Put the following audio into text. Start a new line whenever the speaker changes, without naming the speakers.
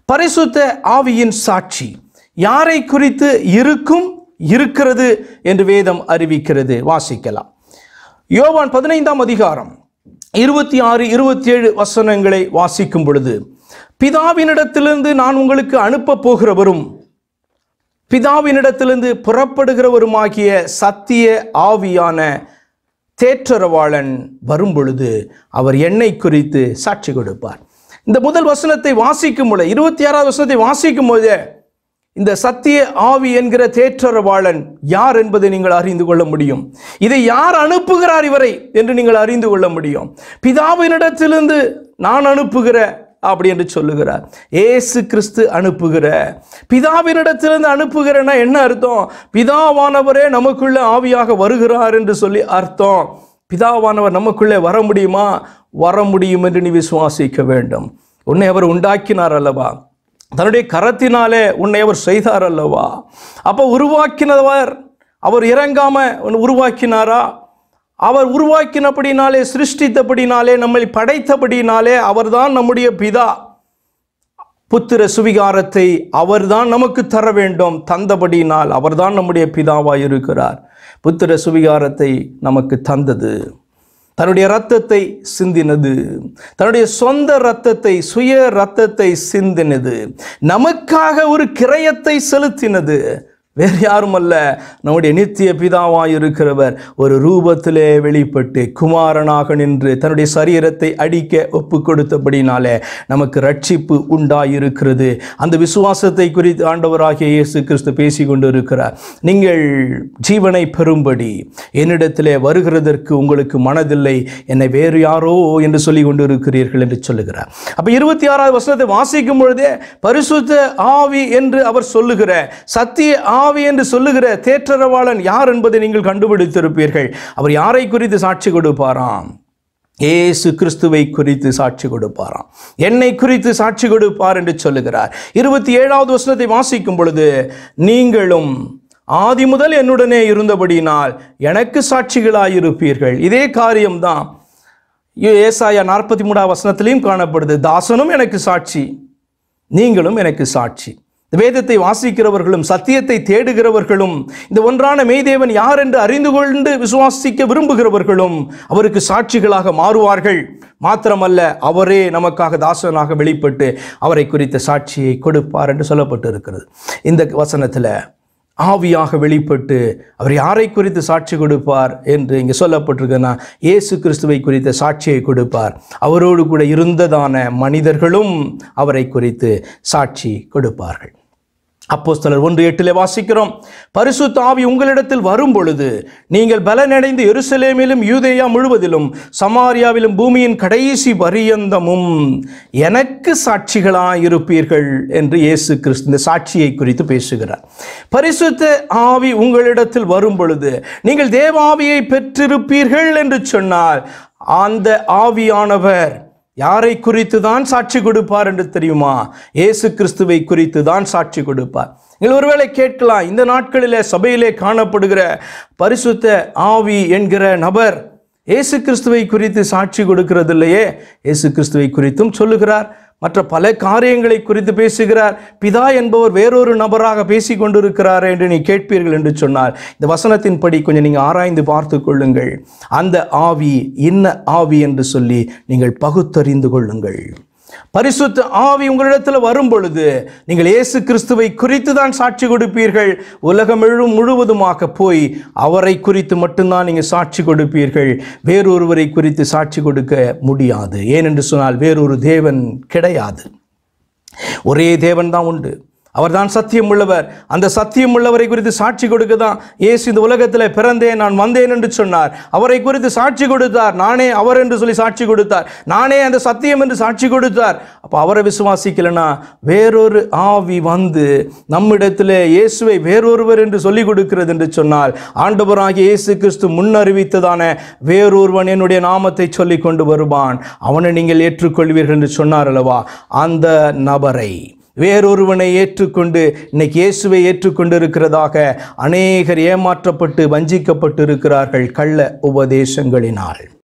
பரிசுத்த ஆவியின் சாட்சி யாரை குறித்து இருக்கும் இருக்கிறது என்று வேதம் அறிவிக்கிறது வாசிக்கலாம் யோவான் பதினைந்தாம் அதிகாரம் இருபத்தி ஆறு இருபத்தி ஏழு வசனங்களை வாசிக்கும் பொழுது பிதாவினிடத்திலிருந்து நான் உங்களுக்கு அனுப்பப் போகிறவரும் பிதாவினிடத்திலிருந்து புறப்படுகிறவருமாகிய சத்திய ஆவியான தேற்றரவாளன் வரும் பொழுது அவர் என்னை குறித்து சாட்சி கொடுப்பார் இந்த முதல் வசனத்தை வாசிக்கும் பொழுது இருபத்தி ஆறாவது வசனத்தை வாசிக்கும் போது இந்த சத்திய ஆவி என்கிற தேற்றரவாளன் யார் என்பதை நீங்கள் அறிந்து கொள்ள முடியும் இதை யார் அனுப்புகிறார் இவரை என்று நீங்கள் அறிந்து கொள்ள முடியும் பிதாவினிடத்திலிருந்து நான் அனுப்புகிற அப்படி என்று சொல்லுகிறார் ஏசு கிறிஸ்து அனுப்புகிற பிதாவினிடத்திலிருந்து அனுப்புகிறனா என்ன அர்த்தம் பிதாவானவரே நமக்குள்ள ஆவியாக வருகிறார் என்று சொல்லி அர்த்தம் பிதாவானவர் நமக்குள்ளே வர முடியுமா வர முடியும் என்று நீ விசுவாசிக்க வேண்டும் உன்னை அவர் உண்டாக்கினார் அல்லவா தன்னுடைய கரத்தினாலே உன்னை அவர் செய்தார் அல்லவா அப்போ உருவாக்கினவர் அவர் இறங்காம உன்னை உருவாக்கினாரா அவர் உருவாக்கினபடினாலே சிருஷ்டித்தபடினாலே நம்மை படைத்தபடினாலே அவர்தான் நம்முடைய பிதா புத்திர சுவிகாரத்தை அவர்தான் நமக்கு தர வேண்டும் தந்தபடினால் அவர்தான் நம்முடைய பிதாவாய் இருக்கிறார் புத்திர சுவிகாரத்தை நமக்கு தந்தது தன்னுடைய இரத்தத்தை சிந்தினது தன்னுடைய சொந்த இரத்தத்தை சுய இரத்தத்தை சிந்தினது நமக்காக ஒரு கிரயத்தை செலுத்தினது வேறு யாரும் அல்ல நம்முடைய நித்திய பிதாவாய் இருக்கிறவர் ஒரு ரூபத்திலே வெளிப்பட்டு குமாரனாக நின்று தன்னுடைய சரீரத்தை அடிக்க ஒப்பு கொடுத்தபடினாலே நமக்கு ரட்சிப்பு உண்டாயிருக்கிறது அந்த விசுவாசத்தை குறித்து ஆண்டவராகிய இயேசு கிறிஸ்து பேசி கொண்டு இருக்கிறார் நீங்கள் ஜீவனை பெறும்படி என்னிடத்திலே வருகிறதற்கு உங்களுக்கு மனதில்லை என்னை வேறு யாரோ என்று சொல்லி கொண்டு இருக்கிறீர்கள் என்று சொல்லுகிறார் அப்ப இருபத்தி ஆறாவது வசனத்தை வாசிக்கும் பொழுதே பரிசுத்த ஆவி என்று அவர் சொல்லுகிற சத்திய ஆவி என்று சொல்லுகிற தேற்றரவாளன் யார் என்பதை நீங்கள் கண்டுபிடித்திருப்பீர்கள் அவர் யாரை குறித்து சாட்சி கொடுப்பாராம் ஏசு கிறிஸ்துவை குறித்து சாட்சி கொடுப்பாராம் என்னை குறித்து சாட்சி கொடுப்பார் என்று சொல்லுகிறார் இருபத்தி ஏழாவது வசனத்தை வாசிக்கும் பொழுது நீங்களும் ஆதி முதல் என்னுடனே இருந்தபடியினால் எனக்கு சாட்சிகளாயிருப்பீர்கள் இதே காரியம்தான் ஏசாயா நாற்பத்தி மூணாவது வசனத்திலையும் காணப்படுது தாசனும் எனக்கு சாட்சி நீங்களும் எனக்கு சாட்சி இந்த வேதத்தை வாசிக்கிறவர்களும் சத்தியத்தை தேடுகிறவர்களும் இந்த ஒன்றான மெய்தேவன் யார் என்று அறிந்து கொண்டு விசுவாசிக்க விரும்புகிறவர்களும் அவருக்கு சாட்சிகளாக மாறுவார்கள் மாத்திரமல்ல அவரே நமக்காக தாசனாக வெளிப்பட்டு அவரை குறித்த சாட்சியை கொடுப்பார் என்று சொல்லப்பட்டு இருக்கிறது இந்த வசனத்தில் ஆவியாக வெளிப்பட்டு அவர் யாரை குறித்து சாட்சி கொடுப்பார் என்று இங்கே சொல்லப்பட்டிருக்குன்னா இயேசு கிறிஸ்துவை குறித்த சாட்சியை கொடுப்பார் அவரோடு கூட இருந்ததான மனிதர்களும் அவரை குறித்து சாட்சி கொடுப்பார்கள் அப்போஸ்தலர் ஒன்று எட்டிலே வாசிக்கிறோம் பரிசுத்த ஆவி உங்களிடத்தில் வரும் பொழுது நீங்கள் பலனடைந்து எருசலேமிலும் யூதேயா முழுவதிலும் சமாரியாவிலும் பூமியின் கடைசி பரியந்தமும் எனக்கு சாட்சிகளாயிருப்பீர்கள் என்று இயேசு கிறிஸ்து இந்த சாட்சியை குறித்து பேசுகிறார் பரிசுத்த ஆவி உங்களிடத்தில் வரும் பொழுது நீங்கள் தேவாவியை பெற்றிருப்பீர்கள் என்று சொன்னால் அந்த ஆவியானவர் யாரை குறித்து தான் சாட்சி கொடுப்பார் என்று தெரியுமா இயேசு கிறிஸ்துவை குறித்து தான் சாட்சி கொடுப்பார் நீங்கள் ஒருவேளை கேட்கலாம் இந்த நாட்களிலே சபையிலே காணப்படுகிற பரிசுத்த ஆவி என்கிற நபர் இயேசு கிறிஸ்துவை குறித்து சாட்சி கொடுக்கிறது இல்லையே இயேசு கிறிஸ்துவை குறித்தும் சொல்லுகிறார் மற்ற பல காரியங்களை குறித்து பேசுகிறார் பிதா என்பவர் வேறொரு நபராக பேசி கொண்டிருக்கிறார் என்று நீ கேட்பீர்கள் என்று சொன்னால் இந்த வசனத்தின்படி கொஞ்சம் நீங்கள் ஆராய்ந்து பார்த்து கொள்ளுங்கள் அந்த ஆவி இன்ன ஆவி என்று சொல்லி நீங்கள் பகுத்தறிந்து கொள்ளுங்கள் பரிசுத்த ஆவி உங்களிடத்தில் வரும் பொழுது நீங்கள் இயேசு கிறிஸ்துவை குறித்து தான் சாட்சி கொடுப்பீர்கள் உலகம் முழு முழுவதுமாக போய் அவரை குறித்து மட்டும்தான் நீங்கள் சாட்சி கொடுப்பீர்கள் வேறொருவரை குறித்து சாட்சி கொடுக்க முடியாது ஏனென்று சொன்னால் வேறொரு தேவன் கிடையாது ஒரே தேவன் தான் உண்டு அவர்தான் சத்தியம் உள்ளவர் அந்த சத்தியம் உள்ளவரை குறித்து சாட்சி கொடுக்க தான் இயேசு இந்த உலகத்தில் பிறந்தேன் நான் வந்தேன் என்று சொன்னார் அவரை குறித்து சாட்சி கொடுத்தார் நானே அவர் என்று சொல்லி சாட்சி கொடுத்தார் நானே அந்த சத்தியம் என்று சாட்சி கொடுத்தார் அப்போ அவரை விசுவாசிக்கலனா வேறொரு ஆவி வந்து நம்மிடத்தில் இயேசுவை வேறொருவர் என்று சொல்லிக் கொடுக்கிறது என்று சொன்னால் ஆண்டவராகிய இயேசு கிறிஸ்து முன்னறிவித்ததான வேறொருவன் என்னுடைய நாமத்தை சொல்லி கொண்டு வருவான் அவனை நீங்கள் ஏற்றுக்கொள்வீர்கள் என்று சொன்னார் அல்லவா அந்த நபரை வேறொருவனை ஏற்றுக்கொண்டு இன்னைக்கு இயேசுவை ஏற்றுக்கொண்டு இருக்கிறதாக அநேகர் ஏமாற்றப்பட்டு வஞ்சிக்கப்பட்டு இருக்கிறார்கள் கள்ள உபதேசங்களினால்